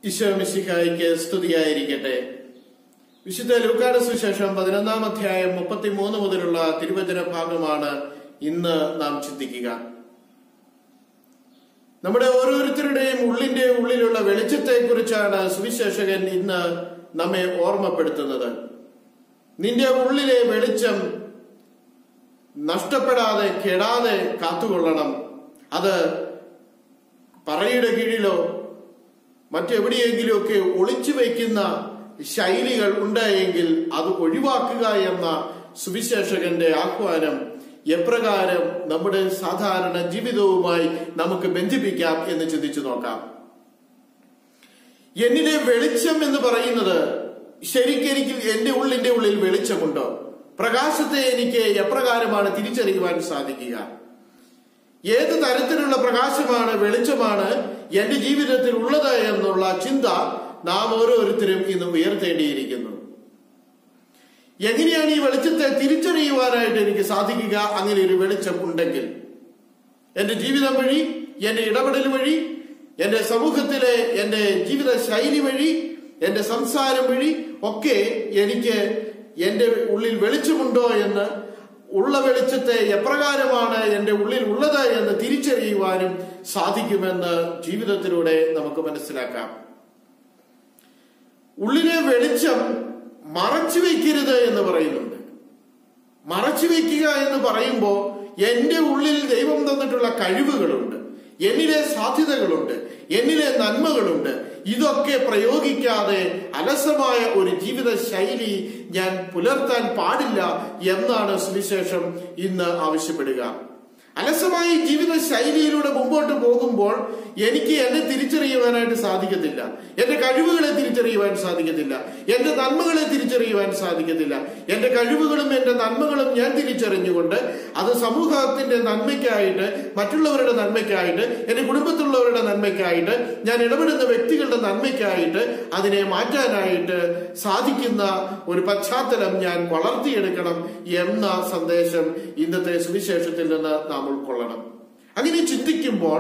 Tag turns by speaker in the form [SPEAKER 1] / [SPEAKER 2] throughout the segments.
[SPEAKER 1] ഈശോ മിശിഹായിക്ക് സ്തുതിയായിരിക്കട്ടെ വിശുദ്ധ ലൂക്കാട് സുശേഷം പതിനൊന്നാം അധ്യായം മുപ്പത്തിമൂന്ന് മുതലുള്ള തിരുവചന ഭാഗമാണ് ഇന്ന് നാം ചിന്തിക്കുക നമ്മുടെ ഓരോരുത്തരുടെയും ഉള്ളിന്റെ ഉള്ളിലുള്ള വെളിച്ചത്തെ കുറിച്ചാണ് സുവിശേഷകൻ ഇന്ന് നമ്മെ ഓർമ്മപ്പെടുത്തുന്നത് നിന്റെ ഉള്ളിലെ വെളിച്ചം നഷ്ടപ്പെടാതെ കെടാതെ കാത്തുകൊള്ളണം അത് പറയുടെ കീഴിലോ മറ്റെവിടെയെങ്കിലുമൊക്കെ ഒളിച്ചു വയ്ക്കുന്ന ശൈലികൾ ഉണ്ടായെങ്കിൽ അത് ഒഴിവാക്കുക എന്ന സുവിശേഷകന്റെ ആഹ്വാനം എപ്രകാരം നമ്മുടെ സാധാരണ ജീവിതവുമായി നമുക്ക് ബന്ധിപ്പിക്കാം എന്ന് ചിന്തിച്ചു നോക്കാം എന്നിലെ വെളിച്ചം എന്ന് പറയുന്നത് ശരിക്കെനിക്ക് എന്റെ ഉള്ളിന്റെ ഉള്ളിൽ വെളിച്ചമുണ്ടോ പ്രകാശത്തെ എനിക്ക് എപ്രകാരമാണ് തിരിച്ചറിയുവാൻ സാധിക്കുക ഏത് തരത്തിലുള്ള പ്രകാശമാണ് വെളിച്ചമാണ് എന്റെ ജീവിതത്തിൽ ഉള്ളത് എന്നുള്ള ചിന്ത നാം ഓരോരുത്തരും ഇന്ന് ഉയർത്തേണ്ടിയിരിക്കുന്നു എങ്ങനെയാണ് ഈ വെളിച്ചത്തെ തിരിച്ചറിയുവാനായിട്ട് എനിക്ക് സാധിക്കുക അങ്ങനെ ഒരു വെളിച്ചം ഉണ്ടെങ്കിൽ എന്റെ ജീവിതം വഴി എന്റെ ഇടപെടൽ വഴി എന്റെ സമൂഹത്തിലെ എന്റെ ജീവിത ശൈലി വഴി എന്റെ സംസാരം വഴി ഒക്കെ എനിക്ക് എന്റെ ഉള്ളിൽ വെളിച്ചമുണ്ടോ എന്ന് ഉള്ള വെളിച്ചത്തെ എപ്രകാരമാണ് എന്റെ ഉള്ളിൽ ഉള്ളത് എന്ന് തിരിച്ചറിയുവാനും സാധിക്കുമെന്ന് ജീവിതത്തിലൂടെ നമുക്ക് മനസ്സിലാക്കാം ഉള്ളിലെ വെളിച്ചം മറച്ചു വയ്ക്കരുത് എന്ന് പറയുന്നുണ്ട് മറച്ചു വയ്ക്കുക എന്ന് പറയുമ്പോൾ എന്റെ ഉള്ളിൽ ദൈവം തന്നിട്ടുള്ള കഴിവുകളുണ്ട് എന്നിലെ സാധ്യതകളുണ്ട് എന്നിലെ നന്മകളുണ്ട് ഇതൊക്കെ പ്രയോഗിക്കാതെ അലസമായ ഒരു ജീവിത ശൈലി ഞാൻ പുലർത്താൻ പാടില്ല എന്നാണ് സുവിശേഷം ഇന്ന് ആവശ്യപ്പെടുക അലസമായ ജീവിത ശൈലിയിലൂടെ മുമ്പോട്ട് പോകുമ്പോൾ എനിക്ക് എന്നെ തിരിച്ചറിയുവാനായിട്ട് സാധിക്കത്തില്ല എന്റെ കഴിവുകളെ തിരിച്ചറിയുവാൻ സാധിക്കത്തില്ല എന്റെ നന്മകളെ തിരിച്ചറിയുവാൻ സാധിക്കത്തില്ല എന്റെ കഴിവുകളും എന്റെ നന്മകളും ഞാൻ തിരിച്ചറിഞ്ഞുകൊണ്ട് അത് സമൂഹത്തിന്റെ നന്മയ്ക്കായിട്ട് മറ്റുള്ളവരുടെ നന്മയ്ക്കായിട്ട് എന്റെ കുടുംബത്തിലുള്ളവരുടെ നന്മയ്ക്കായിട്ട് ഞാൻ ഇടപെടുന്ന വ്യക്തികളുടെ നന്മയ്ക്കായിട്ട് അതിനെ മാറ്റാനായിട്ട് സാധിക്കുന്ന ഒരു പശ്ചാത്തലം ഞാൻ വളർത്തിയെടുക്കണം എന്ന സന്ദേശം ഇന്നത്തെ സുവിശേഷത്തിൽ നിന്ന് നാം ഉൾക്കൊള്ളണം അങ്ങനെ ചിന്തിക്കുമ്പോൾ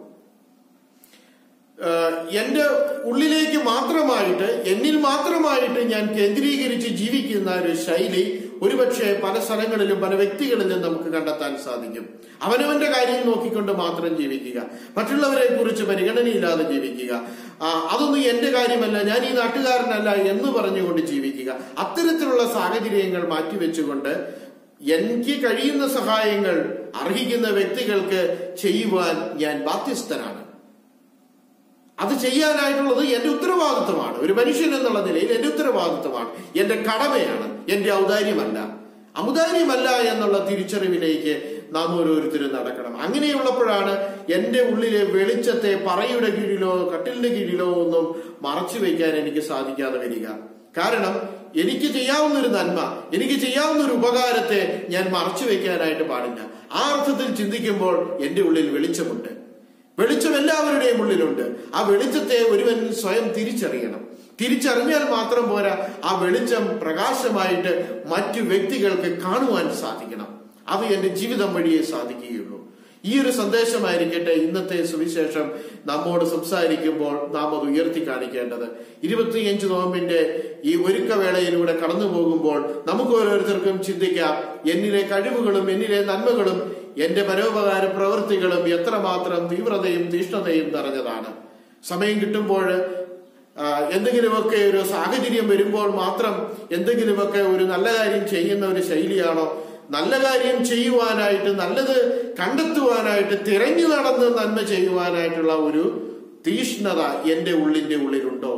[SPEAKER 1] എന്റെ ഉള്ളിലേക്ക് മാത്രമായിട്ട് എന്നിൽ മാത്രമായിട്ട് ഞാൻ കേന്ദ്രീകരിച്ച് ജീവിക്കുന്ന ഒരു ശൈലി ഒരുപക്ഷെ പല സ്ഥലങ്ങളിലും പല വ്യക്തികളിലും നമുക്ക് കണ്ടെത്താൻ സാധിക്കും അവനവന്റെ കാര്യം നോക്കിക്കൊണ്ട് മാത്രം ജീവിക്കുക മറ്റുള്ളവരെ കുറിച്ച് പരിഗണനയില്ലാതെ ജീവിക്കുക അതൊന്നും എന്റെ കാര്യമല്ല ഞാൻ ഈ നാട്ടുകാരനല്ല എന്ന് പറഞ്ഞുകൊണ്ട് ജീവിക്കുക അത്തരത്തിലുള്ള സാഹചര്യങ്ങൾ മാറ്റിവെച്ചുകൊണ്ട് എനിക്ക് കഴിയുന്ന സഹായങ്ങൾ അർഹിക്കുന്ന വ്യക്തികൾക്ക് ചെയ്യുവാൻ ഞാൻ ബാധ്യസ്ഥനാണ് അത് ചെയ്യാനായിട്ടുള്ളത് എന്റെ ഉത്തരവാദിത്വമാണ് ഒരു മനുഷ്യൻ എന്നുള്ള നിലയിൽ എന്റെ ഉത്തരവാദിത്വമാണ് എന്റെ കടമയാണ് എന്റെ ഔദാര്യമല്ല ഔദാര്യമല്ല എന്നുള്ള തിരിച്ചറിവിലേക്ക് നാം ഓരോരുത്തരും നടക്കണം അങ്ങനെയുള്ളപ്പോഴാണ് എന്റെ ഉള്ളിലെ വെളിച്ചത്തെ പറയുടെ കീഴിലോ കട്ടിലിന്റെ കീഴിലോ ഒന്നും മറച്ചു വയ്ക്കാൻ എനിക്ക് സാധിക്കാതെ വരിക കാരണം എനിക്ക് ചെയ്യാവുന്ന ഒരു നന്മ എനിക്ക് ചെയ്യാവുന്ന ഒരു ഉപകാരത്തെ ഞാൻ മറച്ചു വെക്കാനായിട്ട് പാടില്ല ആ അർത്ഥത്തിൽ ചിന്തിക്കുമ്പോൾ എന്റെ ഉള്ളിൽ വെളിച്ചമുണ്ട് വെളിച്ചം എല്ലാവരുടെയും ഉള്ളിലുണ്ട് ആ വെളിച്ചത്തെ ഒരുവൻ സ്വയം തിരിച്ചറിയണം തിരിച്ചറിഞ്ഞാൽ മാത്രം പോരാ ആ വെളിച്ചം പ്രകാശമായിട്ട് മറ്റു വ്യക്തികൾക്ക് കാണുവാൻ സാധിക്കണം അത് എന്റെ ജീവിതം വഴിയേ സാധിക്കുകയുള്ളൂ ഈ ഒരു സന്ദേശമായിരിക്കട്ടെ ഇന്നത്തെ സുവിശേഷം നമ്മോട് സംസാരിക്കുമ്പോൾ നാം അത് ഉയർത്തി കാണിക്കേണ്ടത് ഇരുപത്തിയഞ്ച് നോമ്പിന്റെ ഈ ഒരുക്കവേളയിലൂടെ കടന്നു പോകുമ്പോൾ നമുക്ക് ഓരോരുത്തർക്കും ചിന്തിക്കാം എന്നിലെ കഴിവുകളും എന്നിലെ നന്മകളും എന്റെ പരോപകാര പ്രവൃത്തികളും എത്രമാത്രം തീവ്രതയും തീഷ്ണതയും നിറഞ്ഞതാണ് സമയം കിട്ടുമ്പോൾ എന്തെങ്കിലുമൊക്കെ ഒരു സാഹചര്യം വരുമ്പോൾ മാത്രം എന്തെങ്കിലുമൊക്കെ ഒരു നല്ല കാര്യം ചെയ്യുന്ന ഒരു ശൈലിയാണോ നല്ല കാര്യം ചെയ്യുവാനായിട്ട് നല്ലത് കണ്ടെത്തുവാനായിട്ട് തിരഞ്ഞു നടന്ന് നന്മ ചെയ്യുവാനായിട്ടുള്ള ഒരു തീഷ്ണത എന്റെ ഉള്ളിന്റെ ഉള്ളിലുണ്ടോ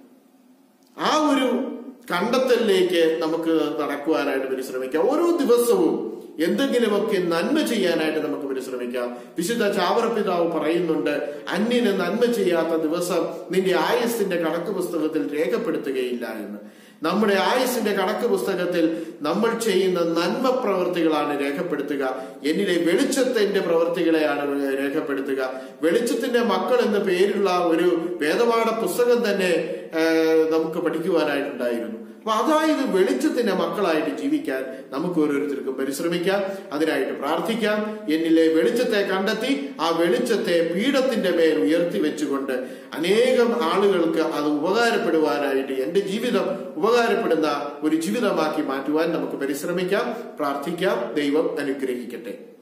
[SPEAKER 1] ആ ഒരു കണ്ടെത്തലിലേക്ക് നമുക്ക് നടക്കുവാനായിട്ട് പരിശ്രമിക്കാം ഓരോ ദിവസവും എന്തെങ്കിലുമൊക്കെ നന്മ ചെയ്യാനായിട്ട് നമുക്ക് പരിശ്രമിക്കാം വിശുദ്ധ ചാവറപിതാവ് പറയുന്നുണ്ട് അന്യന് നന്മ ചെയ്യാത്ത ദിവസം നിന്റെ ആയുസിന്റെ കണക്ക് പുസ്തകത്തിൽ രേഖപ്പെടുത്തുകയില്ല എന്ന് നമ്മുടെ ആയുസിന്റെ കണക്ക് പുസ്തകത്തിൽ നമ്മൾ ചെയ്യുന്ന നന്മ പ്രവൃത്തികളാണ് രേഖപ്പെടുത്തുക എന്നിലെ വെളിച്ചത്തിന്റെ പ്രവൃത്തികളെയാണ് രേഖപ്പെടുത്തുക വെളിച്ചത്തിന്റെ മക്കൾ എന്ന പേരുള്ള ഒരു വേദപാഠ പുസ്തകം തന്നെ നമുക്ക് പഠിക്കുവാനായിട്ടുണ്ടായിരുന്നു അപ്പൊ അതായത് വെളിച്ചത്തിന്റെ മക്കളായിട്ട് ജീവിക്കാൻ നമുക്ക് ഓരോരുത്തർക്കും പരിശ്രമിക്കാം അതിനായിട്ട് പ്രാർത്ഥിക്കാം എന്നിലെ വെളിച്ചത്തെ കണ്ടെത്തി ആ വെളിച്ചത്തെ പീഠത്തിന്റെ മേൽ ഉയർത്തി വെച്ചുകൊണ്ട് അനേകം ആളുകൾക്ക് അത് ഉപകാരപ്പെടുവാനായിട്ട് എന്റെ ജീവിതം ഉപകാരപ്പെടുന്ന ഒരു ജീവിതമാക്കി മാറ്റുവാൻ നമുക്ക് പരിശ്രമിക്കാം പ്രാർത്ഥിക്കാം ദൈവം അനുഗ്രഹിക്കട്ടെ